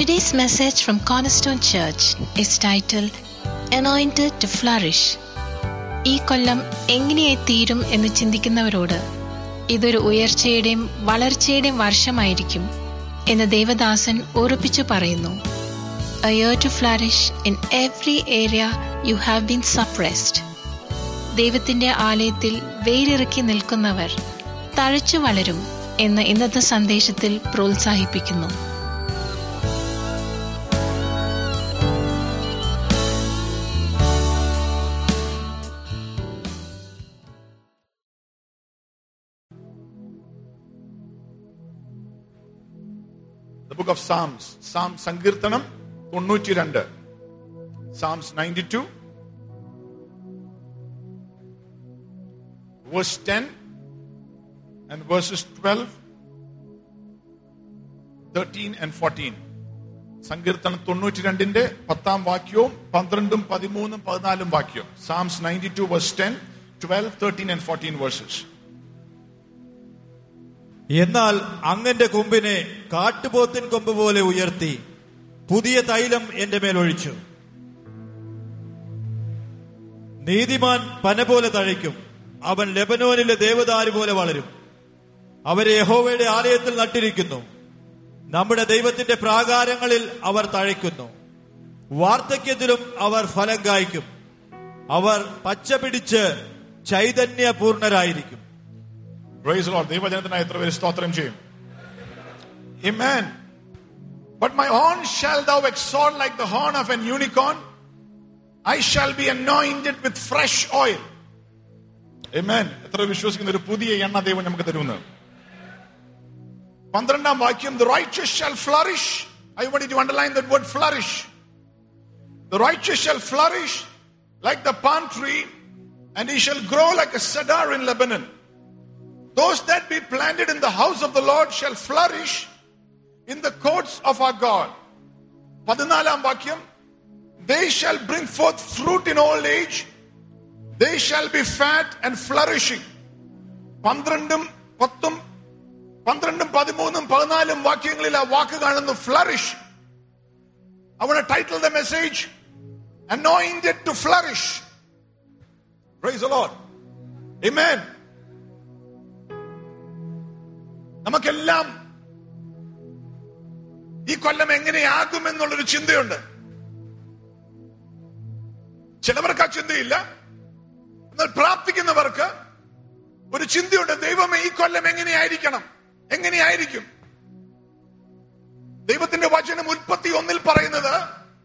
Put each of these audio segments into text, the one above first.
Today's message from Cornerstone Church is titled Anointed to Flourish. ഈ കൊല്ലം എങ്ങനെയായി തീരും എന്ന് ചിന്തിക്കുന്നവരോട് ഇതൊരു ഉയർച്ചയുടെയും വളർച്ചയുടെയും വർഷമായിരിക്കും എന്ന് ദേവദാസൻ ഉറപ്പിച്ചു പറയുന്നു a year to flourish in every area you have been suppressed ദൈവത്തിന്റെ ആലയത്തിൽ വേരിറക്കി നിൽക്കുന്നവർ തഴച്ചു വളരും എന്ന് ഇന്നത്തെ സന്ദേശത്തിൽ പ്രോത്സാഹിപ്പിക്കുന്നു The book of Psalms. Psalm സങ്കീർത്തനം തൊണ്ണൂറ്റി രണ്ട് Psalms 92 verse 10 and verses 12 13 and 14 സങ്കീർത്തനം തൊണ്ണൂറ്റി രണ്ടിന്റെ പത്താം വാക്യവും പന്ത്രണ്ടും പതിമൂന്നും പതിനാലും വാക്യവും psalms ninety two verse ten twelve thirteen and fourteen verses എന്നാൽ അങ്ങന്റെ കൊമ്പിനെ കാട്ടുപോത്തിൻ കൊമ്പ് പോലെ ഉയർത്തി പുതിയ തൈലം എന്റെ മേൽ ഒഴിച്ചു നീതിമാൻ പന പോലെ തഴയ്ക്കും അവൻ ലെബനോനിലെ ദേവദാരു പോലെ വളരും അവരെ യഹോവയുടെ ആലയത്തിൽ നട്ടിരിക്കുന്നു നമ്മുടെ ദൈവത്തിന്റെ പ്രാകാരങ്ങളിൽ അവർ തഴയ്ക്കുന്നു വാർദ്ധക്യത്തിലും അവർ ഫലം കായ്ക്കും അവർ പച്ച പിടിച്ച് ചൈതന്യപൂർണരായിരിക്കും Praise the Lord. ദൈവജനത്തിനായി എത്ര പേര് സ്തോത്രം ചെയ്യും Amen. But my horn shall thou exalt like the horn of an unicorn. I shall be anointed with fresh oil. Amen. എത്ര വിശ്വസിക്കുന്ന ഒരു പുതിയ എണ്ണ ദൈവം നമുക്ക് തരുമെന്ന് പന്ത്രണ്ടാം വാക്യം the righteous shall flourish. I want you to underline that word flourish. The righteous shall flourish like the palm tree, and he shall grow like a cedar in Lebanon. Those that be planted in the house of the Lord shall flourish in the courts of our God. പതിനാലാം വാക്യം They shall bring forth fruit in old age. They shall be fat and flourishing. പന്ത്രണ്ടും പത്തും പന്ത്രണ്ടും പതിമൂന്നും പതിനാലും വാക്യങ്ങളിൽ ആ വാക്ക് കാണുന്നു flourish I want to title the message Anointed to Flourish. Praise the Lord. Amen. നമുക്കെല്ലാം ഈ കൊല്ലം എങ്ങനെയാകുമെന്നുള്ളൊരു ചിന്തയുണ്ട് ചിലവർക്ക് ആ ചിന്തയില്ല എന്നാൽ പ്രാർത്ഥിക്കുന്നവർക്ക് ഒരു ചിന്തയുണ്ട് ദൈവമേ ഈ കൊല്ലം എങ്ങനെയായിരിക്കണം എങ്ങനെയായിരിക്കും ദൈവത്തിന്റെ വചനം ഉൽപ്പത്തി ഒന്നിൽ പറയുന്നത്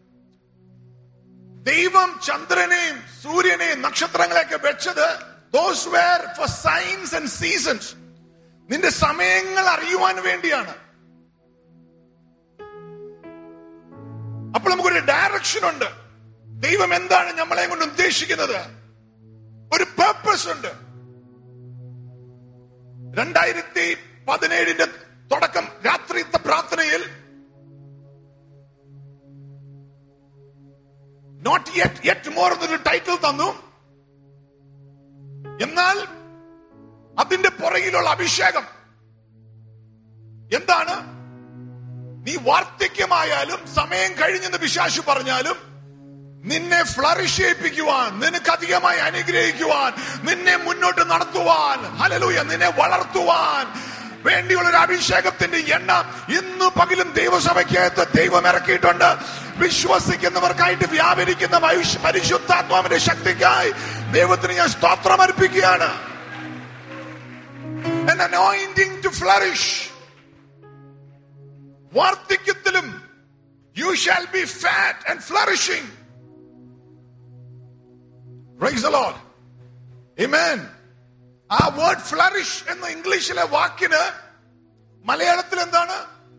ദൈവം ചന്ദ്രനെയും സൂര്യനെയും നക്ഷത്രങ്ങളെയൊക്കെ വെച്ചത് those were for signs and seasons നിന്റെ സമയങ്ങൾ അറിയുവാൻ വേണ്ടിയാണ് അപ്പോൾ നമുക്കൊരു ഡയറക്ഷൻ ഉണ്ട് ദൈവം എന്താണ് നമ്മളെ കൊണ്ട് ഉദ്ദേശിക്കുന്നത് ഒരു പേർപ്പസ് ഉണ്ട് രണ്ടായിരത്തി പതിനേഴിന്റെ തുടക്കം രാത്രിത്തെ പ്രാർത്ഥനയിൽ നോട്ട് യെറ്റ് യെറ്റ് മോർ എന്നൊരു ടൈറ്റിൽ തന്നു എന്നാൽ അതിന്റെ പുറകിലുള്ള അഭിഷേകം എന്താണ് നീ വാർദ്ധക്യമായാലും സമയം കഴിഞ്ഞെന്ന് വിശാശു പറഞ്ഞാലും നിന്നെ ഫ്ലറിഷ് ചെയ്യിപ്പിക്കുവാൻ നിനക്ക് അധികമായി അനുഗ്രഹിക്കുവാൻ നിന്നെ മുന്നോട്ട് നടത്തുവാൻ ഹലലൂയ നിന്നെ വളർത്തുവാൻ വേണ്ടിയുള്ള ഒരു അഭിഷേകത്തിന്റെ എണ്ണ ഇന്ന് പകലും ദൈവസഭയ്ക്കകത്ത് ദൈവം ഇറക്കിയിട്ടുണ്ട് വിശ്വസിക്കുന്നവർക്കായിട്ട് വ്യാപരിക്കുന്ന മനുഷ്യ- പരിശുദ്ധാത്മാവിന്റെ ശക്തിക്കായി ദൈവത്തിന് ഞാൻ സ്തോത്രം അർപ്പിക്കുകയാണ് an anointing to flourish. വാർദ്ധക്യത്തിലും you shall be fat and flourishing. Praise the Lord. Amen. ആ വേർഡ് ഫ്ലറിഷ് എന്ന ഇംഗ്ലീഷിലെ വാക്കിന് മലയാളത്തിൽ എന്താണ്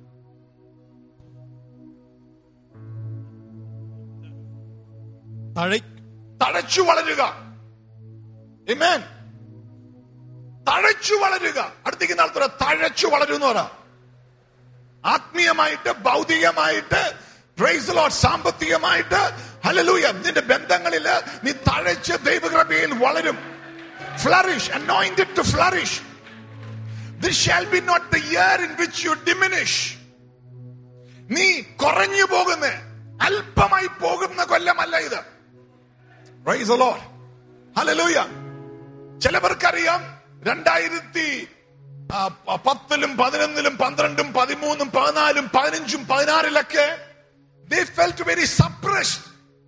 തഴ തഴച്ചു വളരുക Amen. തഴച്ചു വളരുക അടുത്തേക്ക് നാളത്തെ തഴച്ചു വളരുന്ന പറ ആത്മീയമായിട്ട് ഭൗതികമായിട്ട് പ്രൈസ് ലോഡ് സാമ്പത്തികമായിട്ട് ഹലലൂയ നിന്റെ ബന്ധങ്ങളില് നീ തഴച്ച് ദൈവകൃപയിൽ വളരും flourish anointed to flourish this shall be not the year in which you diminish നീ കുറഞ്ഞു പോകുന്ന അല്പമായി പോകുന്ന കൊല്ലമല്ല ഇത് Praise the Lord. Hallelujah. ചിലവർക്കറിയാം രണ്ടായിരത്തി ആ, പ- പത്തിലും പതിനൊന്നിലും പന്ത്രണ്ടും പതിമൂന്നും പതിനാലും പതിനഞ്ചും പതിനാറിലൊക്കെ they felt very suppressed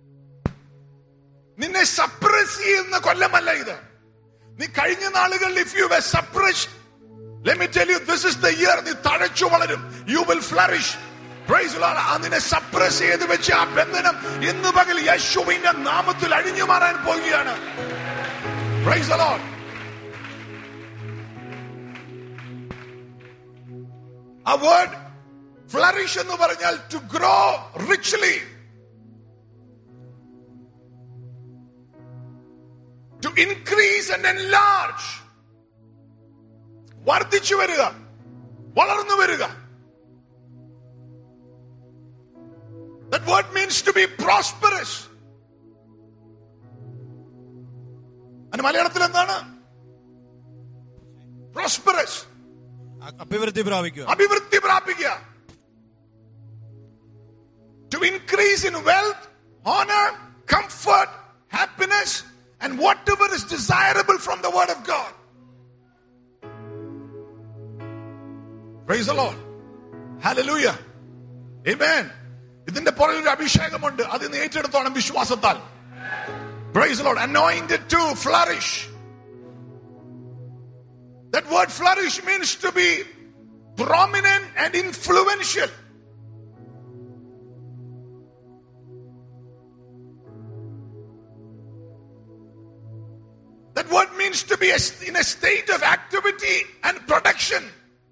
നിന്നെ സപ്രസ് ചെയ്യുന്ന കൊല്ലമല്ല ഇത് നീ കഴിഞ്ഞ നാളുകളിൽ if you were suppressed let me tell you this is the year നീ തഴച്ചു വളരും you will flourish Praise the Lord. ആ നിന്നെ സപ്രസ് ചെയ്ത് വെച്ച ആ ബന്ധനം ഇന്ന് പകൽ യേശുവിന്റെ നാമത്തിൽ അഴിഞ്ഞു മാറാൻ പോവുകയാണ് Praise the Lord. ആ വേർഡ് ഫ്ലറിഷ് എന്ന് പറഞ്ഞാൽ to grow richly to increase and enlarge വർദ്ധിച്ചു വരിക വളർന്നു വരിക That word means to be prosperous. അതിന് മലയാളത്തിൽ എന്താണ് പ്രോസ്പെറസ് അ- അഭിവൃദ്ധി പ്രാപിക്കുക അഭിവൃദ്ധി പ്രാപിക്കുക to increase in wealth honour comfort happiness and whatever is desirable from the word of God praise the Lord hallelujah amen ഇതിന്റെ പുറകിൽ ഒരു അഭിഷേകമുണ്ട് അത് നീ ഏറ്റെടുത്തോണം വിശ്വാസത്താൽ praise the Lord anointed to flourish That word flourish means to be prominent and influential. That word means to be a- in a state of activity and production.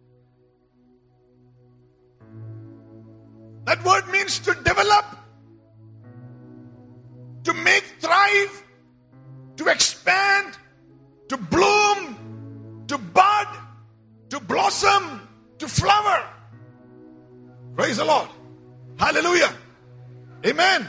That word means to develop, to make thrive, to expand, to bloom, to bud, to blossom, to flower. Praise the Lord. Hallelujah. Amen.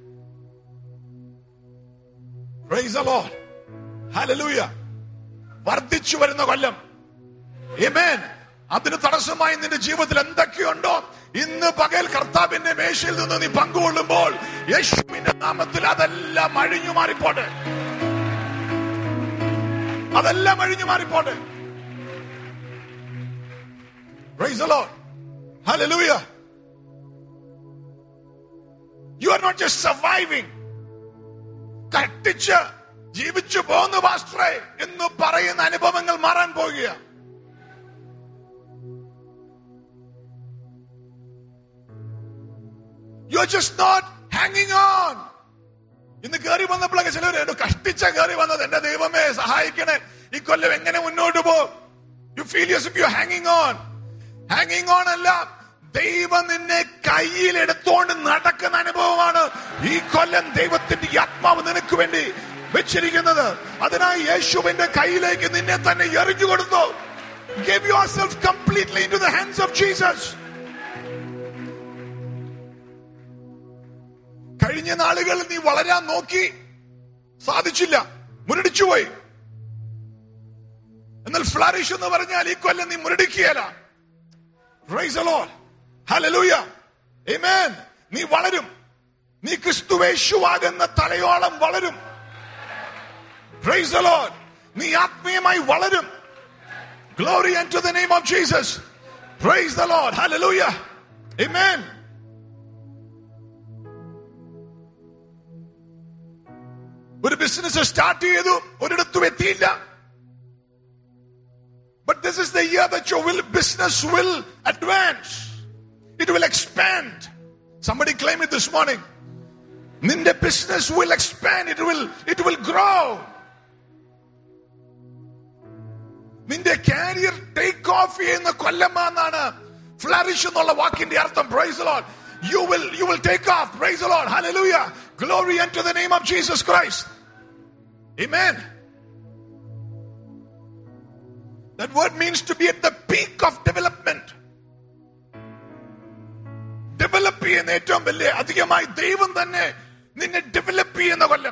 Praise the Lord. Hallelujah. വർദ്ധിച്ചു വരുന്ന കൊല്ലം Amen. അതിന് തടസ്സമായി നിന്റെ ജീവിതത്തിൽ എന്തൊക്കെയുണ്ടോ ഇന്ന് പകൽ കർത്താവിന്റെ മേശയിൽ നിന്ന് നീ പങ്കുകൊള്ളുമ്പോൾ യേശുവിന്റെ നാമത്തിൽ അതെല്ലാം അഴിഞ്ഞു മാറിപ്പോട്ടെ അതെല്ലാം അഴിഞ്ഞു മാറിപ്പോട്ടെ Praise the Lord. Hallelujah. You are not just surviving. കട്ടിച്ച് ജീവിച്ചു പോകുന്ന പാസ്റ്ററെ എന്ന് പറയുന്ന അനുഭവങ്ങൾ മാറാൻ പോകുക യു ആർ ജസ്റ്റ് നോട്ട് ഹാങ്ങിങ് ഓൺ ഇന്ന് കയറി വന്നപ്പോഴൊക്കെ ചിലർ കഷ്ടിച്ച കയറി വന്നത് എന്റെ ദൈവമേ സഹായിക്കണേ ഈ കൊല്ലം എങ്ങനെ മുന്നോട്ട് പോകും യു ഫീൽ യു യു ഹാങ്ങിങ് ഓൺ ഹാങ്ങിങ് ഓൺ അല്ല ദൈവം നിന്നെ കയ്യിൽ എടുത്തോണ്ട് നടക്കുന്ന അനുഭവമാണ് ഈ കൊല്ലം ദൈവത്തിന്റെ ഈ ആത്മാവ് നിനക്ക് വേണ്ടി വെച്ചിരിക്കുന്നത് അതിനായി യേശുവിന്റെ കയ്യിലേക്ക് നിന്നെ തന്നെ എറിഞ്ഞു കൊടുത്തു give yourself completely into the hands of Jesus കഴിഞ്ഞ നാളുകളിൽ നീ വളരാൻ നോക്കി സാധിച്ചില്ല മുരടിച്ചുപോയി എന്നാൽ ഫ്ലറിഷ് എന്ന് പറഞ്ഞാൽ ഈ കൊല്ലം നീ മുരടിക്കുകയല്ല Praise the Lord. Hallelujah. Amen. നീ വളരും നീ ക്രിസ്തുവേശുവാകുന്ന തലയോളം വളരും Praise the Lord. നീ ആത്മീയമായി വളരും Glory unto the name of Jesus. Praise the Lord. Hallelujah. Amen. ഒരു ബിസിനസ് സ്റ്റാർട്ട് ചെയ്തു ഒരിടത്തും എത്തിയില്ല But this is the year that your will, business will advance. It will expand. Somebody claim it this morning. Ninde business will expand. It will, it will grow. നിന്റെ career take off ചെയ്യുന്ന കൊല്ലമാന്നാണ് flourish എന്നുള്ള വാക്കിന്റെ അർത്ഥം praise Lord you will you will take off praise Lord hallelujah glory to the name of Jesus Christ amen That word means to be at the peak of development. Develop ചെയ്യുന്ന ഏറ്റവും വലിയ അധികമായി ദൈവം തന്നെ നിന്നെ ഡെവലപ്പ് ചെയ്യുന്ന കൊല്ലം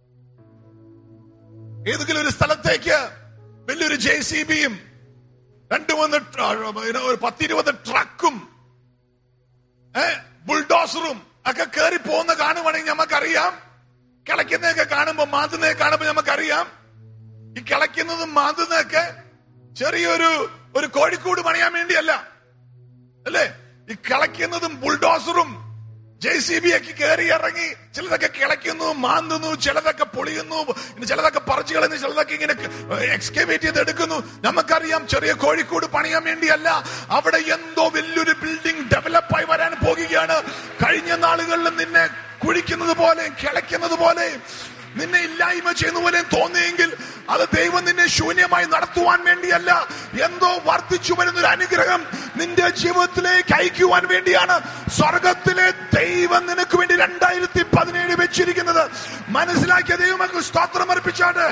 ഏതെങ്കിലും ഒരു സ്ഥലത്തേക്ക് വലിയൊരു ജെ സി ബിയും രണ്ട് മൂന്ന് ട്ര- ഒരു- ഒരു പത്തിരുപത് ട്രക്കും ഏ ബുൾഡോസറും ഒക്കെ കയറി പോകുന്ന കാണുവാണെങ്കിൽ നമുക്കറിയാം കിളയ്ക്കുന്നതൊക്കെ കാണുമ്പോ മാന്തുന്നതൊക്കെ കാണുമ്പോ നമുക്കറിയാം ഈ കിളയ്ക്കുന്നതും മാന്തുന്നതൊക്കെ ചെറിയൊരു ഒരു കോഴിക്കൂട് പണിയാൻ വേണ്ടിയല്ല അല്ലേ ഈ കിളയ്ക്കുന്നതും ബുൾഡോസറും ജെ സി ബി ഒക്കെ കയറി ഇറങ്ങി ചിലതൊക്കെ കിളയ്ക്കുന്നു മാന്തുന്നു ചിലതൊക്കെ പൊളിയുന്നു ഇനി ചിലതൊക്കെ പറിച്ചു കളയുന്നു ചിലതൊക്കെ ഇങ്ങനെ എക്സ്കവേറ്റ് ചെയ്ത് എടുക്കുന്നു നമുക്കറിയാം ചെറിയ കോഴിക്കോട് പണിയാൻ വേണ്ടിയല്ല അവിടെ എന്തോ വലിയൊരു ബിൽഡിംഗ് ഡെവലപ്പായി വരാൻ പോകുകയാണ് കഴിഞ്ഞ നാളുകളിൽ നിന്നെ കുഴിക്കുന്നത് പോലെ കിളയ്ക്കുന്നത് പോലെ നിന്നെ ഇല്ലായ്മ ചെയ്യുന്ന പോലെ തോന്നിയെങ്കിൽ അത് ദൈവം നിന്നെ ശൂന്യമായി നടത്തുവാൻ വേണ്ടിയല്ല എന്തോ വർദ്ധിച്ചു വരുന്ന ഒരു അനുഗ്രഹം നിന്റെ ജീവിതത്തിലേക്ക് അയക്കുവാൻ വേണ്ടിയാണ് സ്വർഗത്തിലെ ദൈവം നിനക്ക് വേണ്ടി രണ്ടായിരത്തി പതിനേഴ് വെച്ചിരിക്കുന്നത് മനസ്സിലാക്കിയ ദൈവമക്ക് സ്തോത്രം അർപ്പിച്ചാട്ടെ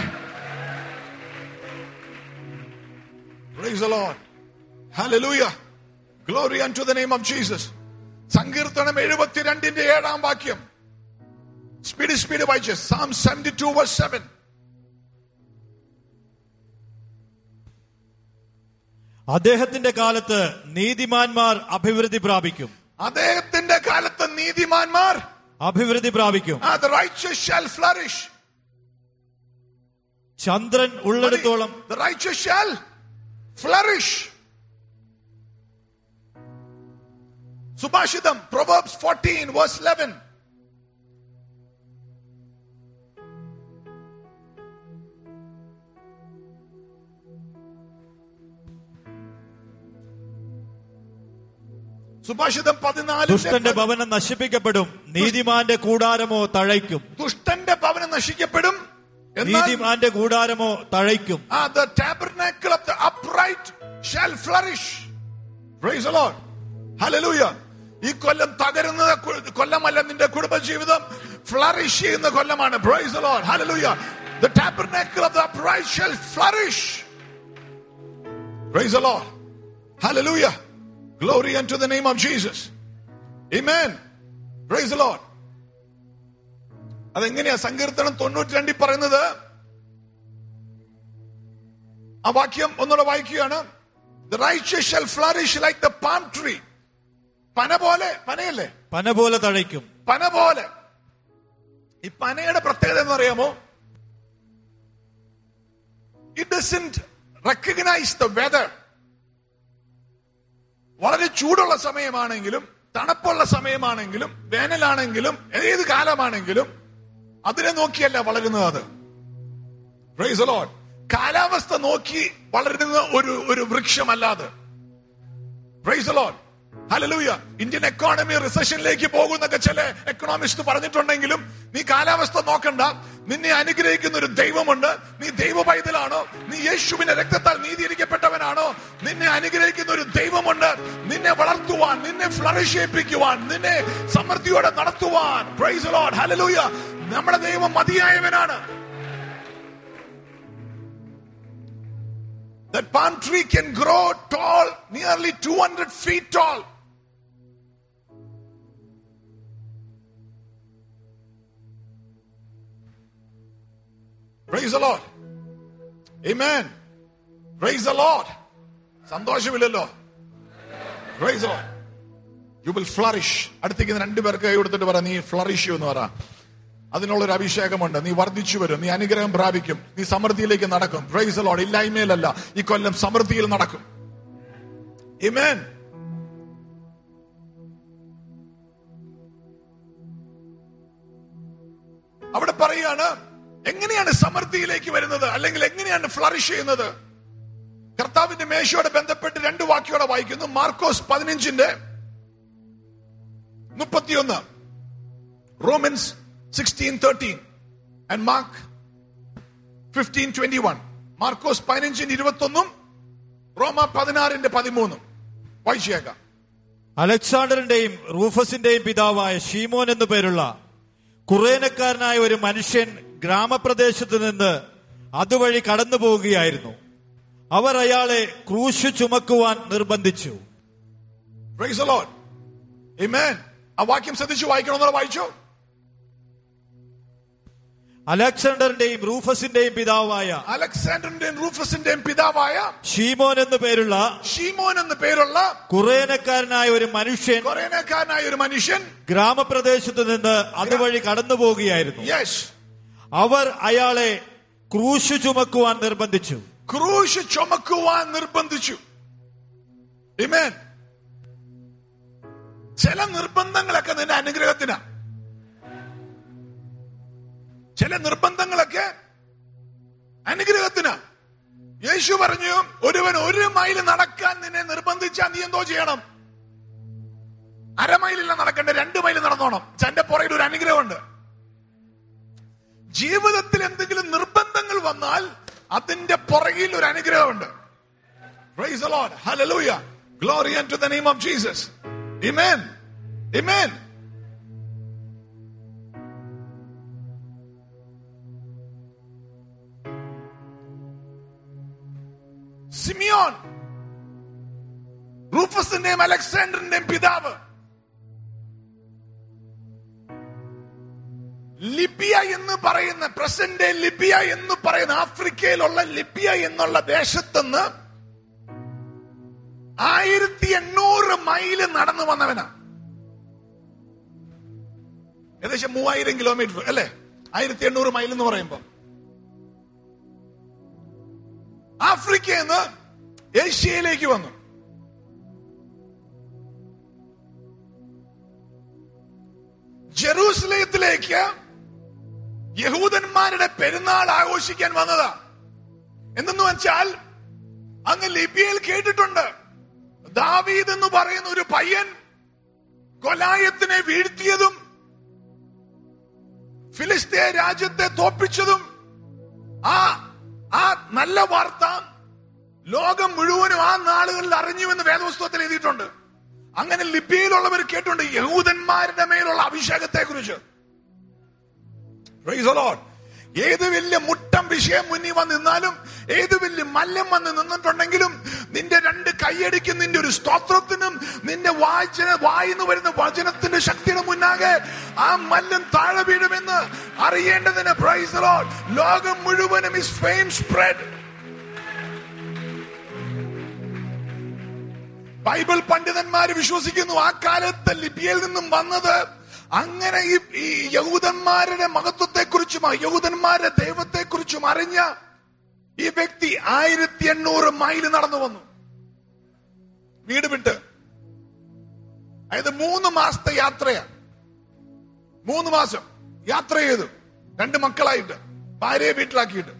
Praise the Lord. Hallelujah. Glory unto the name of Jesus. സങ്കീർത്തനം എഴുപത്തിരണ്ടിന്റെ ഏഴാം വാക്യം സ്പീഡ് സ്പീഡ് വായിച്ച് psalm seventy two verse seven അദ്ദേഹത്തിന്റെ കാലത്ത് നീതിമാന്മാർ അഭിവൃദ്ധി പ്രാപിക്കും അദ്ദേഹത്തിന്റെ കാലത്ത് നീതിമാന്മാർ അഭിവൃദ്ധി പ്രാപിക്കും ah, the righteous shall flourish ചന്ദ്രൻ ഉള്ളിടത്തോളം the righteous shall flourish സുഭാഷിതം Proverbs 14 verse 11 സുഭാഷിതം പതിനാല് ദുഷ്ടന്റെ ഭവനം നശിപ്പിക്കപ്പെടും നീതിമാന്റെ കൂടാരമോ തഴയ്ക്കും ദുഷ്ടന്റെ ഭവനം നശിക്കപ്പെടും എന്നാൽ നീതിമാന്റെ കൂടാരമോ തഴയ്ക്കും Ah, the tabernacle of the upright shall flourish. Praise the Lord. Hallelujah. ഈ കൊല്ലം തകരുന്ന കു- കൊല്ലമല്ല നിന്റെ കുടുംബജീവിതം ഫ്ലറിഷ് ചെയ്യുന്ന കൊല്ലമാണ് praise the Lord. Hallelujah. The tabernacle of the upright shall flourish. Praise the Lord. Hallelujah. Glory unto the name of Jesus. Amen. Praise the Lord. അതെങ്ങനെയാ സങ്കീർത്തനം തൊണ്ണൂറ്റി രണ്ടിൽ പറയുന്നത് ആ വാക്യം ഒന്നുകൂടെ വായിക്കുകയാണ് The righteous shall flourish like the palm tree. പന പോലെ പനയല്ലേ പന പോലെ തഴയ്ക്കും പന പോലെ ഈ പനയുടെ പ്രത്യേകത എന്ന് അറിയാമോ it doesn't recognise the weather വളരെ ചൂടുള്ള സമയമാണെങ്കിലും തണുപ്പുള്ള സമയമാണെങ്കിലും വേനലാണെങ്കിലും ഏത് കാലമാണെങ്കിലും അതിനെ നോക്കിയല്ല വളരുന്നത് അത് പ്രൈസ് ലോഡ് കാലാവസ്ഥ നോക്കി വളരുന്ന ഒരു ഒരു വൃക്ഷമല്ലാതെ praise Lord hallelujah Indian economy റിസഷനിലേക്ക് പോകുന്നൊക്കെ ചില എക്കണോമിസ്റ്റ് പറഞ്ഞിട്ടുണ്ടെങ്കിലും നീ കാലാവസ്ഥ നോക്കണ്ട നിന്നെ അനുഗ്രഹിക്കുന്ന ഒരു ദൈവമുണ്ട് നീ ദൈവ പൈതലാണോ നീ യേശുവിന്റെ രക്തത്താൽ നീതിയിരിക്കപ്പെട്ടവനാണോ നിന്നെ അനുഗ്രഹിക്കുന്ന ഒരു ദൈവമുണ്ട് നിന്നെ വളർത്തുവാൻ നിന്നെ ഫ്ലറിഷ് ചെയ്യിപ്പിക്കുവാൻ നിന്നെ സമൃദ്ധിയോടെ നടത്തുവാൻ പ്രൈസ് ലോഡ് ഹലലൂയ നമ്മുടെ ദൈവം മതിയായവനാണ് That palm tree can grow tall, nearly 200 feet tall. Praise the Lord. Amen. Praise the Lord. സന്തോഷമില്ലല്ലോ Praise the Lord. You will flourish. അടുത്തേക്ക് രണ്ടുപേർക്ക് കൈ കൊടുത്തിട്ട് പറ നീ ഫ്ലറിഷ് എന്ന് പറ അതിനുള്ളൊരു അഭിഷേകമുണ്ട് നീ വർദ്ധിച്ചു വരും നീ അനുഗ്രഹം പ്രാപിക്കും നീ സമൃദ്ധിയിലേക്ക് നടക്കും പ്രൈസ് ലോഡ് ഇല്ലായ്മയിലല്ല ഈ കൊല്ലം സമൃദ്ധിയിൽ നടക്കും Amen. അവിടെ പറയാണ് എങ്ങനെയാണ് സമൃദ്ധിയിലേക്ക് വരുന്നത് അല്ലെങ്കിൽ എങ്ങനെയാണ് ഫ്ലറിഷ് ചെയ്യുന്നത് കർത്താവിന്റെ മേശയോടെ ബന്ധപ്പെട്ട് രണ്ട് വാക്യോടെ വായിക്കുന്നു മാർക്കോസ് പതിനഞ്ചിന്റെ മുപ്പത്തിയൊന്ന് Romans sixteen thirteen and Mark fifteen twenty one Markos പതിനഞ്ചിന് ഇരുപത്തൊന്നും റോമ പതിനാറിന്റെ പതിമൂന്നും വായിച്ചേക്കാം അലക്സാണ്ടറിന്റെയും റൂഫസിന്റെയും പിതാവായ ഷീമോൻ എന്നു പേരുള്ള കുറേനക്കാരനായ ഒരു മനുഷ്യൻ ഗ്രാമപ്രദേശത്ത് നിന്ന് അതുവഴി കടന്നു പോവുകയായിരുന്നു അവർ അയാളെ ക്രൂശ് ചുമക്കുവാൻ നിർബന്ധിച്ചു Praise the Lord. Amen. ആ വാക്യം ശ്രദ്ധിച്ചു വായിക്കണമെന്നുള്ള വായിച്ചു അലക്സാണ്ടറിന്റെയും റൂഫസിന്റെയും പിതാവായ അലക്സാണ്ടറിന്റെയും റൂഫസിന്റെയും പിതാവായ ഷീമോൻ എന്നു പേരുള്ള ഷീമോൻ എന്ന പേരുള്ള കുറേനക്കാരനായ ഒരു മനുഷ്യൻ കൊറേനക്കാരനായ ഒരു മനുഷ്യൻ ഗ്രാമപ്രദേശത്ത് നിന്ന് അതുവഴി കടന്നു പോവുകയായിരുന്നു യെസ് അവർ അയാളെ ക്രൂശു ചുമക്കുവാൻ നിർബന്ധിച്ചു ക്രൂശ് ചുമക്കുവാൻ നിർബന്ധിച്ചു Amen. ചില നിർബന്ധങ്ങളൊക്കെ നിന്റെ അനുഗ്രഹത്തിനാ ചില നിർബന്ധങ്ങളൊക്കെ അനുഗ്രഹത്തിനാ യേശു പറഞ്ഞു ഒരുവൻ ഒരു മൈൽ നടക്കാൻ നിന്നെ നിർബന്ധിച്ചാൽ നീ എന്തോ ചെയ്യണം അരമൈലില്ല നടക്കണ്ട രണ്ട് മൈൽ നടന്നോണം എന്റെ പുറകിൽ ഒരു അനുഗ്രഹമുണ്ട് ജീവിതത്തിൽ എന്തെങ്കിലും നിർബന്ധങ്ങൾ വന്നാൽ അതിന്റെ പുറകിൽ ഒരു അനുഗ്രഹമുണ്ട് Praise the Lord. Hallelujah. Glory unto the name of Jesus. Amen. Amen. Simeon റൂഫസിന്റെയും അലക്സാണ്ടറിന്റെയും പിതാവ് ലിബിയ എന്ന് പറയുന്ന പ്രസന്റ് ലിബിയ എന്ന് പറയുന്ന ആഫ്രിക്കയിലുള്ള ലിബിയ എന്നുള്ള ദേശത്തുനിന്ന് ആയിരത്തി എണ്ണൂറ് മൈല് നടന്നു വന്നവനാ ഏകദേശം മൂവായിരം കിലോമീറ്റർ അല്ലെ ആയിരത്തി എണ്ണൂറ് മൈൽ എന്ന് പറയുമ്പോ ആഫ്രിക്കയിൽ നിന്ന് ഏഷ്യയിലേക്ക് വന്നു ജെറൂസലേത്തിലേക്ക് യഹൂദന്മാരുടെ പെരുന്നാൾ ആഘോഷിക്കാൻ വന്നതാ എന്തെന്ന് വെച്ചാൽ അങ്ങ് ലിബിയയിൽ കേട്ടിട്ടുണ്ട് ദാവീദ് എന്ന് പറയുന്ന ഒരു പയ്യൻ കൊലായത്തിനെ വീഴ്ത്തിയതും ഫിലിസ്തീയ രാജ്യത്തെ തോപ്പിച്ചതും ആ ആ നല്ല വാർത്ത ലോകം മുഴുവനും ആ നാളുകളിൽ അറിഞ്ഞുവെന്ന് വേദപുസ്തകത്തിൽ എഴുതിയിട്ടുണ്ട് അങ്ങനെ ലിബിയയിലുള്ളവർ കേട്ടുണ്ട് യഹൂദന്മാരുടെ മേലുള്ള അഭിഷേകത്തെ കുറിച്ച് ഏത് വലിയ മുട്ടം വിഷയം മുന്നിൽ വന്ന് നിന്നാലും ഏത് വലിയ മല്ലം വന്ന് നിന്നിട്ടുണ്ടെങ്കിലും നിന്റെ രണ്ട് കൈയടിക്കും നിന്റെ ഒരു സ്തോത്രത്തിനും നിന്റെ വായിച്ച വായിന്ന് വരുന്ന വചനത്തിന്റെ ശക്തിയുടെ മുന്നാകെ ആ മല്ലം താഴെ വീഴുമെന്ന് അറിയേണ്ടതിന് പ്രൈസ് ലോകം മുഴുവനും ഇസ് ഫെയിം സ്പ്രെഡ് ബൈബിൾ പണ്ഡിതന്മാര് വിശ്വസിക്കുന്നു ആ കാലത്ത് ലിബിയയിൽ നിന്നും വന്നത് അങ്ങനെ ഈ ഈ യഹൂദന്മാരുടെ മഹത്വത്തെക്കുറിച്ചും യഹൂദന്മാരുടെ ദൈവത്തെക്കുറിച്ചും അറിഞ്ഞ ഈ വ്യക്തി ആയിരത്തി എണ്ണൂറ് മൈൽ നടന്നു വന്നു വീട് വിട്ട് അതായത് മൂന്ന് മാസത്തെ യാത്രയാ മൂന്ന് മാസം യാത്ര ചെയ്തു രണ്ട് മക്കളായിട്ട് ഭാര്യയെ വീട്ടിലാക്കിയിട്ട്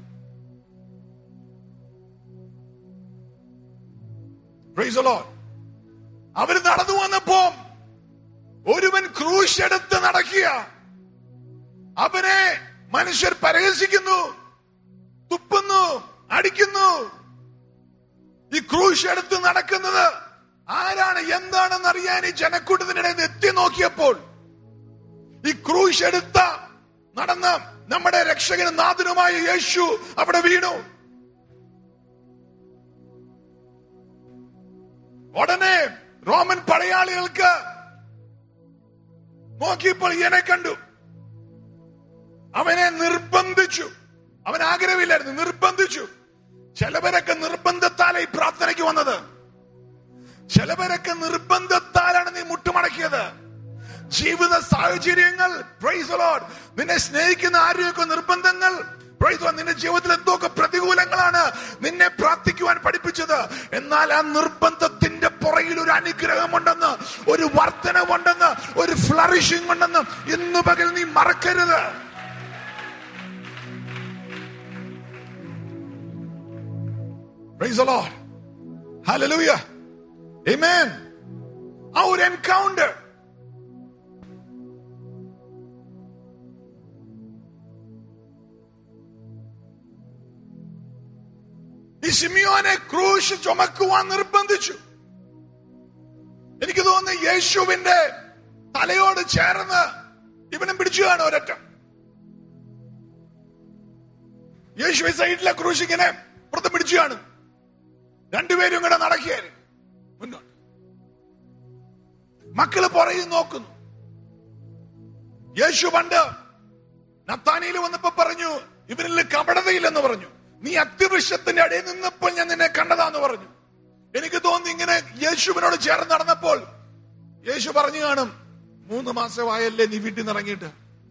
Praise the Lord. അവര് നടന്നു വന്നപ്പോ ഒരുവൻ ക്രൂശ് എടുത്ത് നടക്കുക അവനെ മനുഷ്യർ പരിഹസിക്കുന്നു തുപ്പുന്നു അടിക്കുന്നു ഈ ക്രൂശ് എടുത്ത് നടക്കുന്നത് ആരാണ് എന്താണെന്ന് അറിയാൻ ഈ ജനക്കൂട്ടത്തിനിടയിൽ എത്തി നോക്കിയപ്പോൾ ഈ ക്രൂശ് എടുത്ത നടന്ന നമ്മുടെ രക്ഷകനും നാഥനുമായ യേശു അവിടെ വീണു ഉടനെ റോമൻ പടയാളികൾക്ക് നോക്കിയപ്പോൾ ഇവനെ കണ്ടു അവനെ നിർബന്ധിച്ചു അവൻ ആഗ്രഹമില്ലായിരുന്നു നിർബന്ധിച്ചു ചിലവരൊക്കെ നിർബന്ധത്താലെ ഈ പ്രാർത്ഥനയ്ക്ക് വന്നത് ചിലവരൊക്കെ നിർബന്ധത്താലാണ് നീ മുട്ടുമടക്കിയത് ജീവിത സാഹചര്യങ്ങൾ പ്രൈസ് ലോഡ് നിന്നെ സ്നേഹിക്കുന്ന ആരെയൊക്കെ നിർബന്ധങ്ങൾ പ്രൈസ് ലോഡ് നിന്റെ ജീവിതത്തിൽ എന്തൊക്കെ പ്രതികൂലങ്ങളാണ് നിന്നെ പ്രാർത്ഥിക്കുവാൻ പഠിപ്പിച്ചത് എന്നാൽ ആ നിർബന്ധത്തിന്റെ പുറകിൽ ഒരു അനുഗ്രഹമുണ്ടെന്ന് ഒരു വർധനമുണ്ടെന്ന് ഒരു ഫ്ലറിഷിംഗ് ഉണ്ടെന്ന് ഇന്ന് പകൽ നീ മറക്കരുത് Praise the Lord. Hallelujah. Amen. ആ ഒരു എൻകൗണ്ടർ ഈ സിമിയോനെ ക്രൂശ് ചുമക്കുവാൻ നിർബന്ധിച്ചു എനിക്ക് തോന്നുന്നു യേശുവിന്റെ തലയോട് ചേർന്ന് ഇവനും പിടിച്ചു കാണും ഒരറ്റം യേശു ഈ സൈഡിലെ ക്രൂശ് ഇങ്ങനെ പുറത്ത് പിടിച്ചു കാണും രണ്ടുപേരും ഇങ്ങനെ നടക്കുകയായിരുന്നു മുന്നോട്ട് മക്കള് പുറകിൽ നോക്കുന്നു യേശു പണ്ട് നത്താനിയിൽ വന്നപ്പോ പറഞ്ഞു ഇവരിൽ കപടതയില്ലെന്ന് പറഞ്ഞു നീ അത്യവൃക്ഷത്തിന്റെ അടിയിൽ നിന്നപ്പോൾ ഞാൻ നിന്നെ കണ്ടതാന്ന് പറഞ്ഞു എനിക്ക് തോന്നി ഇങ്ങനെ യേശുവിനോട് ചേർന്ന് നടന്നപ്പോൾ യേശു പറഞ്ഞു കാണും മൂന്ന് മാസമായല്ലേ നീ വീട്ടിൽ നിന്ന് ഇറങ്ങിയിട്ട്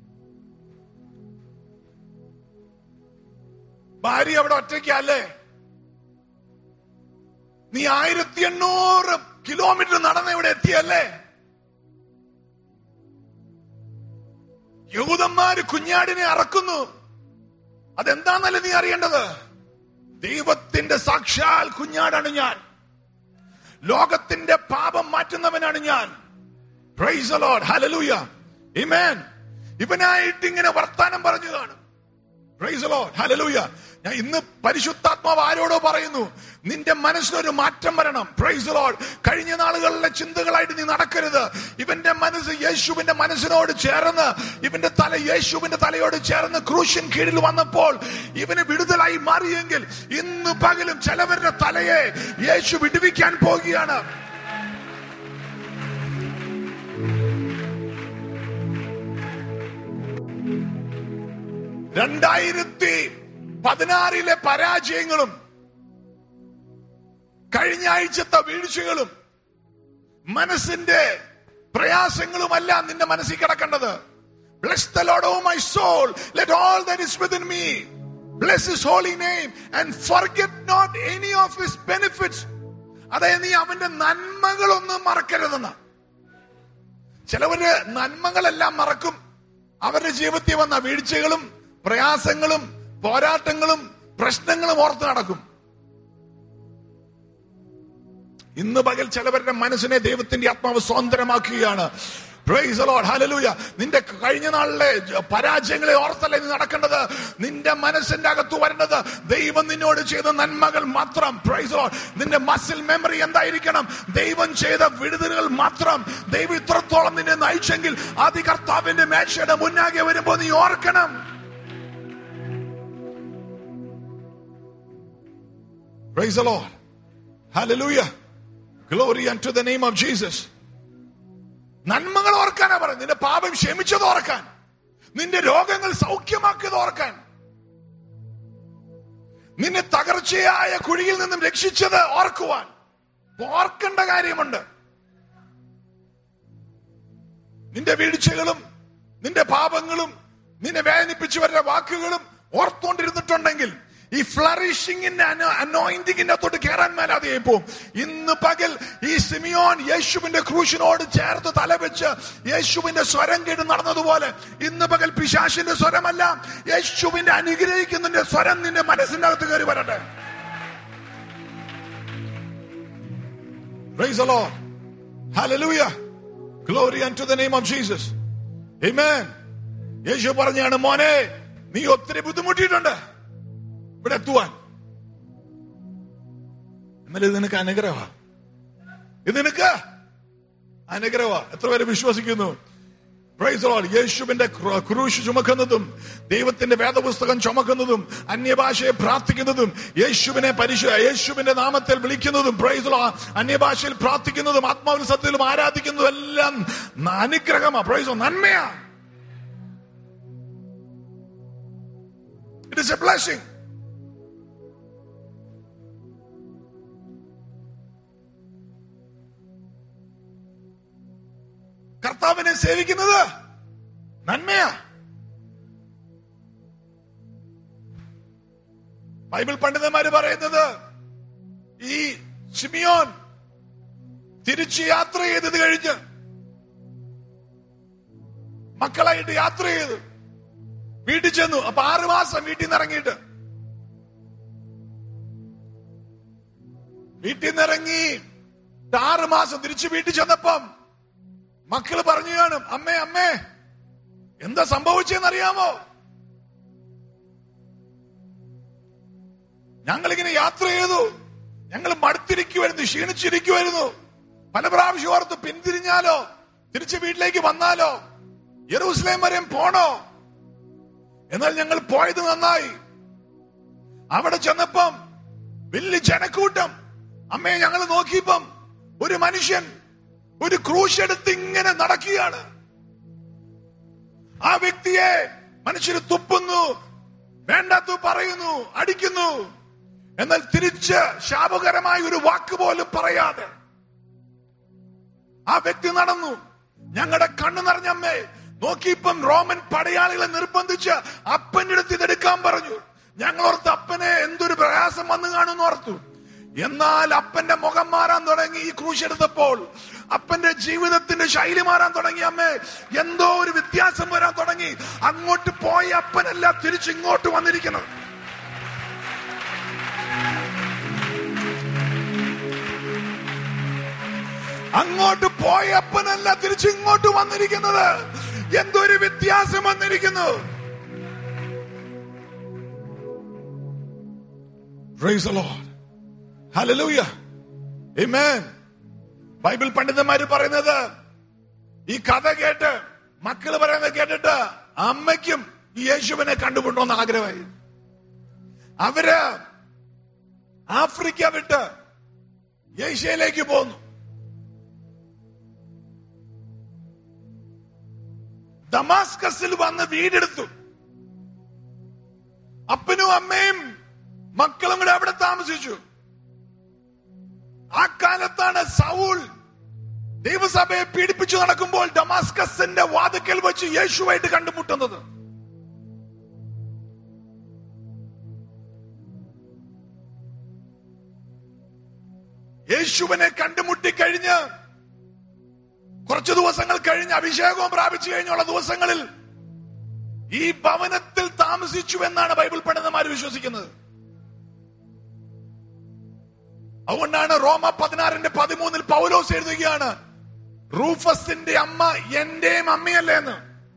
ഭാര്യ അവിടെ ഒറ്റയ്ക്കല്ലേ നീ ആയിരത്തി എണ്ണൂറ് കിലോമീറ്റർ നടന്ന് ഇവിടെ എത്തിയല്ലേ യൂതന്മാര് കുഞ്ഞാടിനെ അറക്കുന്നു അതെന്താന്നല്ലേ നീ അറിയേണ്ടത് ദൈവത്തിന്റെ സാക്ഷാൽ കുഞ്ഞാടാണ് ഞാൻ ലോകത്തിന്റെ പാപം മാറ്റുന്നവനാണ് ഞാൻ പ്രൈസ് ലോഡ് ഹലലൂയ ഇമേൻ ഇവനായിട്ട് ഇങ്ങനെ വർത്താനം പറഞ്ഞു കാണും പ്രൈസ് ലോഡ് ഹലലൂയ ഞാൻ ഇന്ന് പരിശുദ്ധാത്മാവ് ആരോടോ പറയുന്നു നിന്റെ മനസ്സിനൊരു മാറ്റം വരണം പ്രൈസ് ലോഡ് കഴിഞ്ഞ നാളുകളിലെ ചിന്തകളായിട്ട് നീ നടക്കരുത് ഇവന്റെ മനസ്സ് യേശുവിന്റെ മനസ്സിനോട് ചേർന്ന് ഇവന്റെ തല യേശുവിന്റെ തലയോട് ചേർന്ന് ക്രൂശൻ കീഴിൽ വന്നപ്പോൾ ഇവന് വിടുതലായി മാറിയെങ്കിൽ ഇന്ന് പകലും ചിലവരുടെ തലയെ യേശു വിടുവിക്കാൻ പോകുകയാണ് രണ്ടായിരത്തി പതിനാറിലെ പരാജയങ്ങളും കഴിഞ്ഞ ആഴ്ചത്തെ വീഴ്ചകളും മനസ്സിന്റെ പ്രയാസങ്ങളുമല്ല നിന്റെ മനസ്സിൽ കിടക്കേണ്ടത് Bless the Lord, O my soul. Let all that is within me bless his holy name and forget not any of his benefits. അതായത് നീ അവന്റെ നന്മകളൊന്നും മറക്കരുതെന്ന് ചിലവര് നന്മകളെല്ലാം മറക്കും അവരുടെ ജീവിതത്തിൽ വന്ന വീഴ്ചകളും പ്രയാസങ്ങളും പോരാട്ടങ്ങളും പ്രശ്നങ്ങളും ഓർത്ത് നടക്കും ഇന്ന് പകൽ ചിലവരുടെ മനസ്സിനെ ദൈവത്തിന്റെ ആത്മാവ് സ്വതന്ത്രമാക്കുകയാണ് Praise the Lord. Hallelujah. നിന്റെ കഴിഞ്ഞ നാളിലെ പരാജയങ്ങളെ ഓർത്തല്ല നീ നടക്കേണ്ടത് നിന്റെ മനസ്സിന്റെ അകത്ത് വരേണ്ടത് ദൈവം നിന്നോട് ചെയ്ത നന്മകൾ മാത്രം പ്രൈസ് Lord. നിന്റെ മസിൽ മെമ്മറി എന്തായിരിക്കണം ദൈവം ചെയ്ത വിടുതലുകൾ മാത്രം ദൈവം ഇത്രത്തോളം നിന്നെ നയിച്ചെങ്കിൽ ആദ്യ കർത്താവിന്റെ മേശയുടെ മുന്നാകെ വരുമ്പോ നീ ഓർക്കണം Praise the Lord. Hallelujah. Glory unto the name of Jesus. നന്മകൾ ഓർക്കാനാ പറയുന്നത് നിന്റെ പാപം ക്ഷമിച്ചത് ഓർക്കാൻ നിന്റെ രോഗങ്ങൾ സൗഖ്യമാക്കിയത് ഓർക്കാൻ നിന്നെ തകർച്ചയായ കുഴിയിൽ നിന്നും രക്ഷിച്ചത് ഓർക്കുവാൻ ഓർക്കേണ്ട കാര്യമുണ്ട് നിന്റെ വീഴ്ചകളും നിന്റെ പാപങ്ങളും നിന്നെ വേദനിപ്പിച്ചവരുടെ വാക്കുകളും ഓർത്തോണ്ടിരുന്നിട്ടുണ്ടെങ്കിൽ ഈ ഫ്ലറിഷിങ്ങിന്റെ അനോയിന്റിങ്ങിന്റെ അകത്തോട്ട് കയറാൻ മേലാതെ പോകും ഇന്ന് പകൽ ഈ സിമിയോൻ യേശുവിന്റെ ക്രൂശിനോട് ചേർത്ത് തലവെച്ച് യേശുവിന്റെ സ്വരം കേട്ട് നടന്നതുപോലെ ഇന്ന് പകൽ പിശാശിന്റെ സ്വരമല്ല യേശുവിന്റെ അനുഗ്രഹിക്കുന്നതിന്റെ സ്വരം നിന്റെ മനസ്സിന്റെ അകത്ത് കയറി വരട്ടെ Praise the Lord. Hallelujah. Glory unto the name of Jesus. Amen. യേശു പറഞ്ഞാണ് മോനെ നീ ഒത്തിരി ബുദ്ധിമുട്ടിയിട്ടുണ്ട് ഇവിടെ എത്തുവാൻ എന്നാൽ ഇത് നിനക്ക് അനുഗ്രഹ ഇത് നിനക്ക് അനുഗ്രഹ എത്ര പേര് വിശ്വസിക്കുന്നു Praise the Lord. യേശുവിന്റെ ക്രൂ- ക്രൂശ് ചുമക്കുന്നതും ദൈവത്തിന്റെ വേദപുസ്തകം ചുമക്കുന്നതും അന്യഭാഷയെ പ്രാർത്ഥിക്കുന്നതും യേശുവിനെ പരിശു യേശുവിന്റെ നാമത്തിൽ വിളിക്കുന്നതും പ്രൈസ് the Lord. അന്യഭാഷയിൽ പ്രാർത്ഥിക്കുന്നതും ആത്മാവിൽ സത്യത്തിലും ആരാധിക്കുന്നതും എല്ലാം അനുഗ്രഹമാ പ്രൈസ് നന്മയാ ഇറ്റ് ഇസ് എ ബ്ലെസ്സിംഗ് കർത്താവിനെ സേവിക്കുന്നത് നന്മയാ ബൈബിൾ പണ്ഡിതന്മാര് പറയുന്നത് ഈ സിമിയോൻ തിരിച്ച് യാത്ര ചെയ്തത് കഴിഞ്ഞ് മക്കളായിട്ട് യാത്ര ചെയ്തു വീട്ടിൽ ചെന്നു അപ്പൊ ആറു മാസം വീട്ടിൽ നിന്ന് ഇറങ്ങിയിട്ട് വീട്ടിൽ നിന്ന് ഇറങ്ങി ആറ് മാസം തിരിച്ച് വീട്ടിൽ ചെന്നപ്പം മക്കള് പറഞ്ഞു കാണും അമ്മേ അമ്മേ എന്താ സംഭവിച്ചെന്ന് അറിയാമോ ഞങ്ങളിങ്ങനെ യാത്ര ചെയ്തു ഞങ്ങൾ മടുത്തിരിക്കുമായിരുന്നു ക്ഷീണിച്ചിരിക്കുമായിരുന്നു പല പ്രാവശ്യം ഓർത്ത് പിന്തിരിഞ്ഞാലോ തിരിച്ച് വീട്ടിലേക്ക് വന്നാലോ യെറൂസലേം വരെ പോണോ എന്നാൽ ഞങ്ങൾ പോയത് നന്നായി അവിടെ ചെന്നപ്പം വലിയ ജനക്കൂട്ടം അമ്മയെ ഞങ്ങൾ നോക്കിയപ്പം ഒരു മനുഷ്യൻ ഒരു ക്രൂശ് എടുത്ത് ഇങ്ങനെ നടക്കുകയാണ് ആ വ്യക്തിയെ മനുഷ്യര് തുപ്പുന്നു വേണ്ടാത്തു പറയുന്നു അടിക്കുന്നു എന്നാൽ തിരിച്ച് ശാപകരമായ ഒരു വാക്ക് പോലും പറയാതെ ആ വ്യക്തി നടന്നു ഞങ്ങളുടെ കണ്ണു നിറഞ്ഞമ്മേ നോക്കിയിപ്പം റോമൻ പടയാളികളെ നിർബന്ധിച്ച് അപ്പന്റെ അടുത്ത് ഇതെടുക്കാൻ പറഞ്ഞു ഞങ്ങൾ ഓർത്ത് അപ്പനെ എന്തൊരു പ്രയാസം വന്നു കാണുമെന്ന് ഓർത്തു എന്നാൽ അപ്പന്റെ മുഖം മാറാൻ തുടങ്ങി ഈ ക്രൂശ് എടുത്തപ്പോൾ അപ്പന്റെ ജീവിതത്തിന്റെ ശൈലി മാറാൻ തുടങ്ങി അമ്മേ എന്തോ ഒരു വ്യത്യാസം വരാൻ തുടങ്ങി അങ്ങോട്ട് പോയ അപ്പനല്ല തിരിച്ച് ഇങ്ങോട്ട് വന്നിരിക്കുന്നത് അങ്ങോട്ട് പോയ അപ്പനല്ല തിരിച്ച് ഇങ്ങോട്ട് വന്നിരിക്കുന്നത് എന്തൊരു വ്യത്യാസം വന്നിരിക്കുന്നു Praise the Lord. Hallelujah. Amen. Bible പണ്ഡിതന്മാര് പറയുന്നത് ഈ കഥ കേട്ട് മക്കള് പറയുന്നത് കേട്ടിട്ട് അമ്മയ്ക്കും ഈ യേശുവിനെ കണ്ടുമുട്ടോന്ന് ആഗ്രഹമായി അവര് ആഫ്രിക്ക വിട്ട് ഏഷ്യയിലേക്ക് പോന്നു ദമാസ്കസിൽ വന്ന് വീടെടുത്തു അപ്പനും അമ്മയും മക്കളും കൂടെ അവിടെ താമസിച്ചു ആ കാലത്താണ് സൗൾ ദൈവസഭയെ പീഡിപ്പിച്ചു നടക്കുമ്പോൾ ഡമാസ്കസിന്റെ വാതുക്കൽ വെച്ച് യേശുവായിട്ട് കണ്ടുമുട്ടുന്നത് യേശുവിനെ കണ്ടുമുട്ടി കഴിഞ്ഞ് കുറച്ചു ദിവസങ്ങൾ കഴിഞ്ഞ് അഭിഷേകവും പ്രാപിച്ചു കഴിഞ്ഞുള്ള ദിവസങ്ങളിൽ ഈ ഭവനത്തിൽ താമസിച്ചു എന്നാണ് ബൈബിൾ പണ്ഡിതന്മാർ വിശ്വസിക്കുന്നത് അതുകൊണ്ടാണ് റോമ പതിനാറിന്റെ പതിമൂന്നിൽ പൗലോസ് എഴുതുകയാണ് റൂഫസിന്റെ അമ്മ എന്റെയും അമ്മയല്ലേ എന്ന്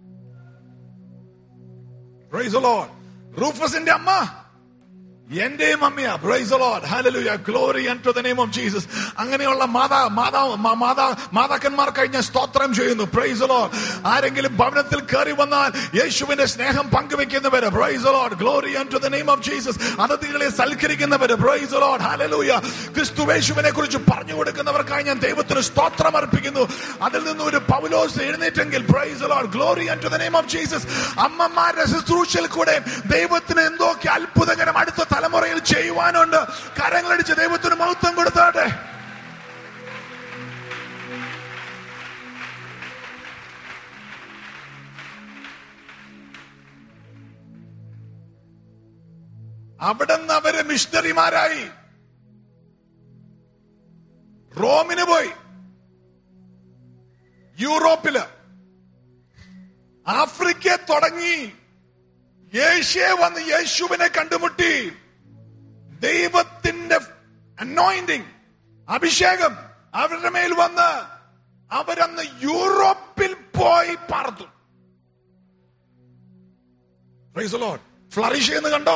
Praise the Lord. റൂഫസിന്റെ അമ്മ എന്റെയും അമ്മയാ praise Lord hallelujah glory to the name of Jesus അങ്ങനെയുള്ള മാതാ മാതാ മാ- മാതാ മാതാക്കന്മാർക്കായി ഞാൻ സ്തോത്രം ചെയ്യുന്നു പ്രൈസ് ലോർഡ് ആരെങ്കിലും ഭവനത്തിൽ കയറി വന്നാൽ യേശുവിന്റെ സ്നേഹം പങ്കുവെക്കുന്നവര് praise Lord glory to the name of Jesus അതിഥികളെ സൽക്കരിക്കുന്നവര് പ്രൈസ് ലോർഡ് ഹല്ലേലൂയ ക്രിസ്തു യേശുവിനെ കുറിച്ച് പറഞ്ഞു കൊടുക്കുന്നവർക്കായി ഞാൻ ദൈവത്തിന് സ്തോത്രം അർപ്പിക്കുന്നു അതിൽ നിന്ന് ഒരു പൗലോസ് എഴുന്നേറ്റെങ്കിൽ praise Lord glory to the name of Jesus അമ്മമാരുടെ ശുശ്രൂഷയിൽ കൂടെ ദൈവത്തിന് എന്തൊക്കെ അത്ഭുതകരം അടുത്ത തലമുറയിൽ ചെയ്യുവാനുണ്ട് കരങ്ങളടിച്ച് ദൈവത്തിന് മഹത്വം കൊടുത്താട്ടെ അവിടെ നിന്ന് അവര് മിഷണറിമാരായി റോമിന് പോയി യൂറോപ്പില് ആഫ്രിക്ക തുടങ്ങി യേശയെ വന്ന് യേശുവിനെ കണ്ടുമുട്ടി ദൈവത്തിന്റെ അനോയിന്റിങ് അഭിഷേകം അവരുടെ മേൽ വന്ന് അവരന്ന് യൂറോപ്പിൽ പോയി പാർത്തു ഫ്ലറിഷ് എന്ന് കണ്ടോ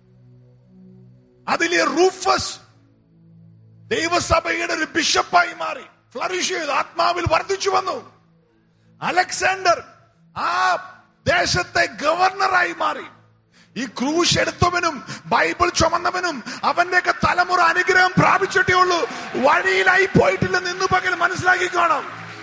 അതിലെ റൂഫസ് ദൈവസഭയുടെ ഒരു ബിഷപ്പായി മാറി ഫ്ലറിഷ് ചെയ്തു ആത്മാവിൽ വർദ്ധിച്ചു വന്നു അലക്സാണ്ടർ ആ ദേശത്തെ ഗവർണറായി മാറി ഈ ക്രൂശ് എടുത്തവനും ബൈബിൾ ചുമന്നവനും അവന്റെയൊക്കെ തലമുറ അനുഗ്രഹം പ്രാപിച്ചിട്ടേ ഉള്ളൂ വഴിയിലായി പോയിട്ടില്ലെന്ന് ഇന്ന് പകൽ മനസ്സിലാക്കിക്കോണം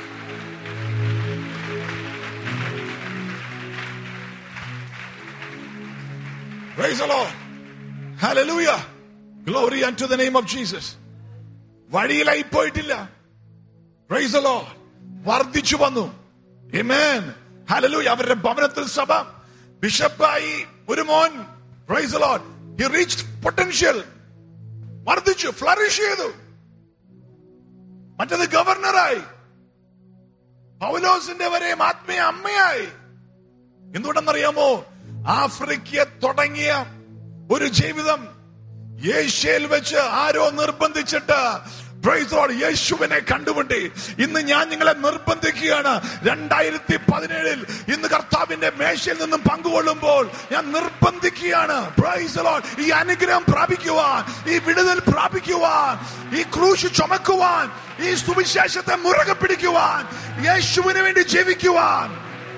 Praise the Lord. Hallelujah. Glory unto the name of Jesus. വഴിയിലായി പോയിട്ടില്ല പ്രൈസ് the Lord. വർദ്ധിച്ചു വന്നു Amen. Hallelujah. അവരുടെ ഭവനത്തിൽ സഭ ബിഷപ്പായി ഒരു മോൻ praise the Lord. He reached potential. വർദ്ധിച്ചു ഫ്ലറിഷ് ചെയ്തു മറ്റത് ഗവർണറായി പൗലോസിന്റെ വരെയും ആത്മീയ അമ്മയായി എന്തുകൊണ്ടെന്നറിയാമോ ആഫ്രിക്ക തുടങ്ങിയ ഒരു ജീവിതം ഏഷ്യയിൽ വെച്ച് ആരോ നിർബന്ധിച്ചിട്ട് Praise the Lord, യേശുവിനെ കണ്ടുമുട്ടി ഇന്ന് ഞാൻ നിങ്ങളെ നിർബന്ധിക്കുകയാണ് രണ്ടായിരത്തി പതിനേഴിൽ ഇന്ന് കർത്താവിന്റെ മേശയിൽ നിന്നും പങ്കുകൊള്ളുമ്പോൾ ഞാൻ നിർബന്ധിക്കുകയാണ് Praise the Lord, ഈ അനുഗ്രഹം പ്രാപിക്കുവാൻ ഈ വിടുതൽ പ്രാപിക്കുവാൻ ഈ ക്രൂശ് ചുമക്കുവാൻ ഈ സുവിശേഷത്തെ മുറുകെ പിടിക്കുവാൻ യേശുവിന് വേണ്ടി ജീവിക്കുവാൻ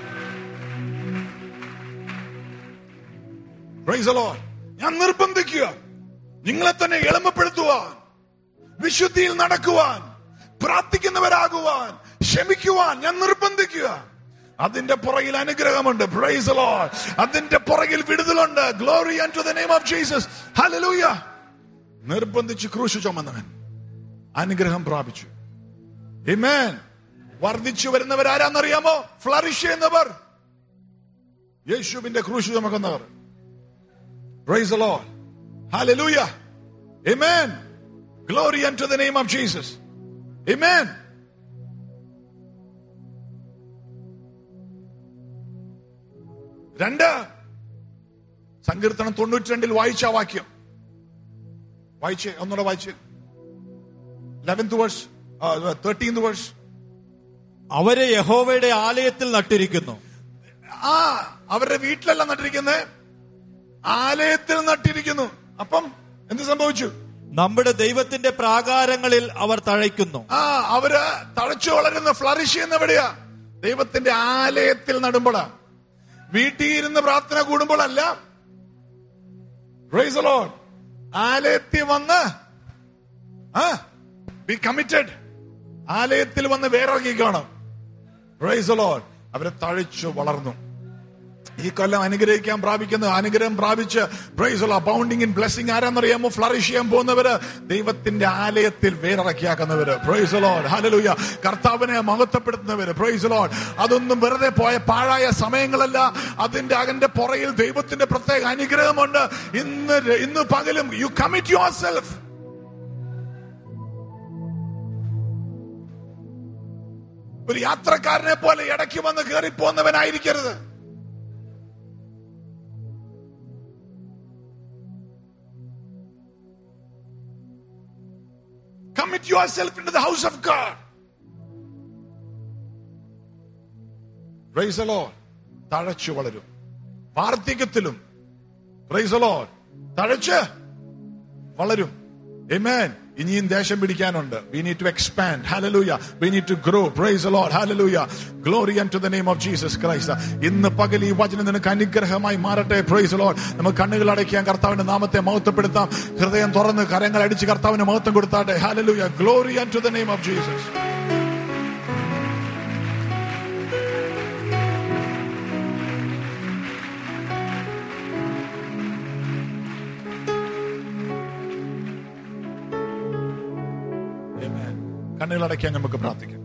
Praise the Lord. ഞാൻ നിർബന്ധിക്കുക നിങ്ങളെ തന്നെ എളിമപ്പെടുത്തുവാൻ വിശുദ്ധിയിൽ നടക്കുവാൻ പ്രാർത്ഥിക്കുന്നവരാകുവാൻ ക്ഷമിക്കുവാൻ ഞാൻ നിർബന്ധിക്കുക അതിന്റെ പുറകിൽ അനുഗ്രഹമുണ്ട് പ്രൈസ് ലോർഡ് അതിന്റെ പുറകിൽ വിടുതലുണ്ട് glory and to the name of Jesus hallelujah നിർബന്ധിച്ച് ക്രൂശ് ചുമന്നവൻ അനുഗ്രഹം പ്രാപിച്ചു Amen. വർദ്ധിച്ചു വരുന്നവർ ആരാന്നറിയാമോ ഫ്ലറിഷ് ചെയ്യുന്നവർ യേശുവിന്റെ ക്രൂശ് ചുമക്കുന്നവർ Praise the Lord. Hallelujah. Amen. Glory unto the name of Jesus. Amen. രണ്ട് സങ്കീർത്തനം തൊണ്ണൂറ്റി രണ്ടിൽ വായിച്ച ആ വാക്യം വായിച്ചേ ഒന്നുകൂടെ വായിച്ചേ ലെവൻത് വേഴ്സ് തേർട്ടീൻത് വേഴ്സ് അവരെ യഹോവയുടെ ആലയത്തിൽ നട്ടിരിക്കുന്നു ആ അവരുടെ വീട്ടിലല്ല നട്ടിരിക്കുന്നത് ആലയത്തിൽ നട്ടിരിക്കുന്നു അപ്പം എന്ത് സംഭവിച്ചു നമ്മുടെ ദൈവത്തിന്റെ പ്രാകാരങ്ങളിൽ അവർ തഴയ്ക്കുന്നു ആ അവര് തഴച്ചു വളരുന്ന ഫ്ലറിഷ് ചെയ്യുന്ന എവിടെയാ ദൈവത്തിന്റെ ആലയത്തിൽ നടുമ്പോഴാ വീട്ടിൽ ഇരുന്ന് പ്രാർത്ഥന കൂടുമ്പോഴല്ല Praise the Lord. ആലയത്തിൽ വന്ന് ബി കമ്മിറ്റഡ് ആലയത്തിൽ വന്ന് വേറിറങ്ങിക്കണം പ്രൈസ് ലോഡ് അവരെ തഴച്ചു വളർന്നു ഈ കൊല്ലം അനുഗ്രഹിക്കാൻ പ്രാപിക്കുന്ന അനുഗ്രഹം പ്രാപിച്ച് പ്രൈസ് ബൗണ്ടിങ് ഇൻ ബ്ലെസ്സിങ് ആരാന്നറിയാമോ ഫ്ലറിഷ് ചെയ്യാൻ പോകുന്നവര് ദൈവത്തിന്റെ ആലയത്തിൽ വേറിറക്കിയാക്കുന്നവര് പ്രൈസ് ലോഡ് ഹലലൂയ കർത്താവിനെ മഹത്വപ്പെടുത്തുന്നവര് പ്രൈസ് ലോഡ് അതൊന്നും വെറുതെ പോയ പാഴായ സമയങ്ങളല്ല അതിന്റെ അതിന്റെ പുറയിൽ ദൈവത്തിന്റെ പ്രത്യേക അനുഗ്രഹമുണ്ട് ഇന്ന് ര- ഇന്ന് പകലും യു കമ്മിറ്റ് യുവർ സെൽഫ് ഒരു യാത്രക്കാരനെ പോലെ ഇടയ്ക്ക് വന്ന് കയറിപ്പോന്നവനായിരിക്കരുത് Commit yourself into the house of God. Praise the Lord. തഴച്ചു വളരും വാർദ്ധക്യത്തിലും Praise the Lord. തഴച്ച് വളരും Amen. ഇനിയും ദേശം പിടിക്കാനുണ്ട് we need to expand hallelujah we need to grow praise Lord hallelujah glory and to the name of Jesus Christ ഇന്ന് പകൽ ഈ വചനം നിനക്ക് അനുഗ്രഹമായി മാറട്ടെ പ്രൈസ് ലോർഡ് നമുക്ക് കണ്ണുകൾ അടയ്ക്കാൻ കർത്താവിന്റെ നാമത്തെ മഹത്വപ്പെടുത്താം ഹൃദയം തുറന്ന് കരങ്ങൾ അടിച്ച് കർത്താവിന് മഹത്വം കൊടുത്താട്ടെ hallelujah glory and to the name of Jesus Amen. കണ്ണുകൾ അടയ്ക്കാൻ നമുക്ക് പ്രാർത്ഥിക്കാം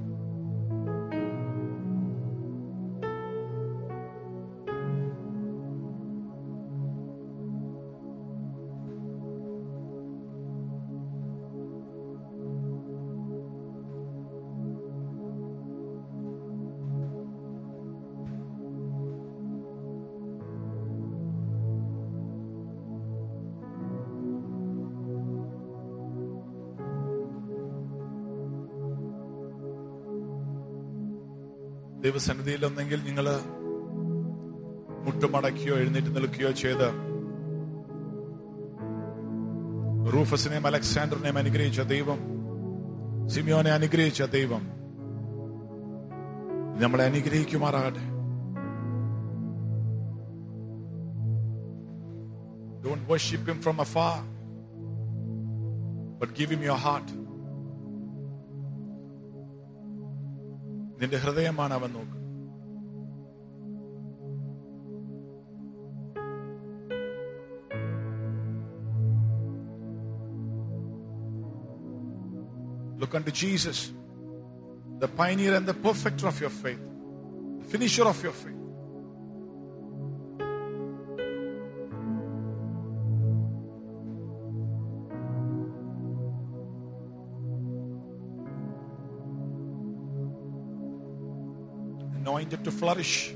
ദൈവസന്നിധിയിൽ ഒന്നെങ്കിൽ നിങ്ങൾ മുട്ടുമടക്കുകയോ എഴുന്നേറ്റ് നിൽക്കുകയോ ചെയ്ത് റൂഫസിനെയും അലക്സാണ്ടറിനെയും അനുഗ്രഹിച്ച ദൈവം സിമിയോനെ അനുഗ്രഹിച്ച ദൈവം നമ്മളെ അനുഗ്രഹിക്കുമാറാകട്ടെ Don't worship him from afar, but give him your heart. നിന്റെ ഹൃദയമാണ് അവൻ നോക്കുന്നത് Look unto Jesus, the pioneer and the perfecter of your faith, the finisher of your faith. Anointed to flourish.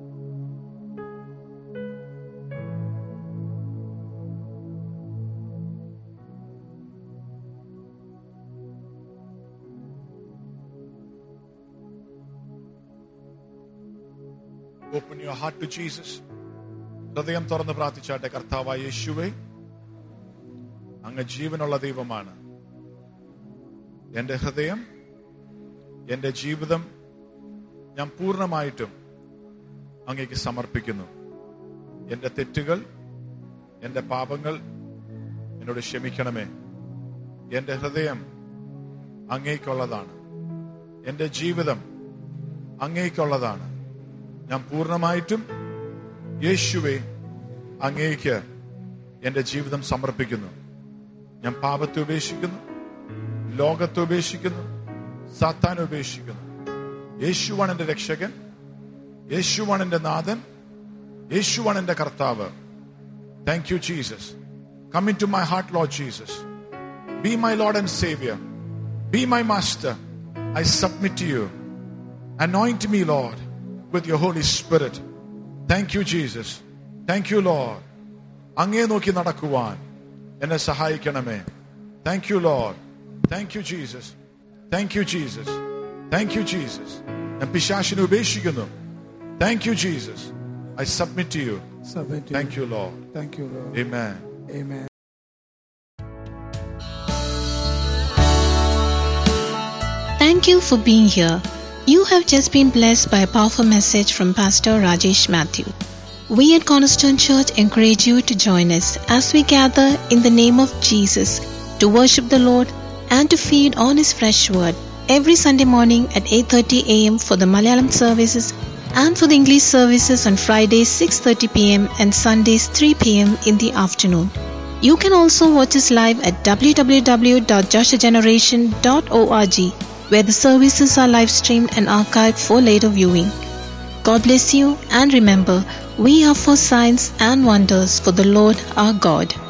Open your heart to Jesus. ഹൃദയം തുറന്ന് പ്രാർത്ഥിച്ചാട്ടെ കർത്താവായ യേശുവേ അങ്ങ് ജീവനുള്ള ദൈവമാണ് എന്റെ ഹൃദയം എന്റെ ജീവിതം ഞാൻ പൂർണ്ണമായിട്ടും അങ്ങേക്ക് സമർപ്പിക്കുന്നു എന്റെ തെറ്റുകൾ എന്റെ പാപങ്ങൾ എന്നോട് ക്ഷമിക്കണമേ എന്റെ ഹൃദയം അങ്ങേക്കുള്ളതാണ് എന്റെ ജീവിതം അങ്ങേക്കുള്ളതാണ് ഞാൻ പൂർണ്ണമായിട്ടും യേശുവെ അങ്ങേക്ക് എന്റെ ജീവിതം സമർപ്പിക്കുന്നു ഞാൻ പാപത്തെ ഉപേക്ഷിക്കുന്നു ലോകത്തെ ഉപേക്ഷിക്കുന്നു സാത്താനെ ഉപേക്ഷിക്കുന്നു യേശുവാണ് എന്റെ രക്ഷകൻ യേശുവാണ് എന്റെ നാഥൻ യേശുവാണ് എന്റെ കർത്താവ് thank you Jesus come in to my heart Lord Jesus be my Lord and saviour be my master I submit to you anoint me lord with your holy spirit thank you jesus thank you lord അങ്ങേ നോക്കി നടക്കുവാൻ എന്നെ സഹായിക്കണമേ thank you Lord thank you Jesus thank you Jesus thank you Jesus ഞാൻ പിശാശിനെ ഉപേക്ഷിക്കുന്നു thank you Jesus I submit you Submit to thank you Lord Thank you, Lord. Amen. Amen. Thank you for being here. You have just been blessed by a powerful message from Pastor Rajesh Matthew. We at Cornerstone Church encourage you to join us as we gather in the name of Jesus to worship the Lord and to feed on his fresh word every Sunday morning at 8:30 a.m. for the Malayalam services and for the English services on Fridays 6:30 p.m. and Sundays 3 p.m. in the afternoon. You can also watch us live at www.joshageneration.org where the services are live streamed and archived for later viewing. God bless you and remember, we are for signs and wonders for the Lord our God.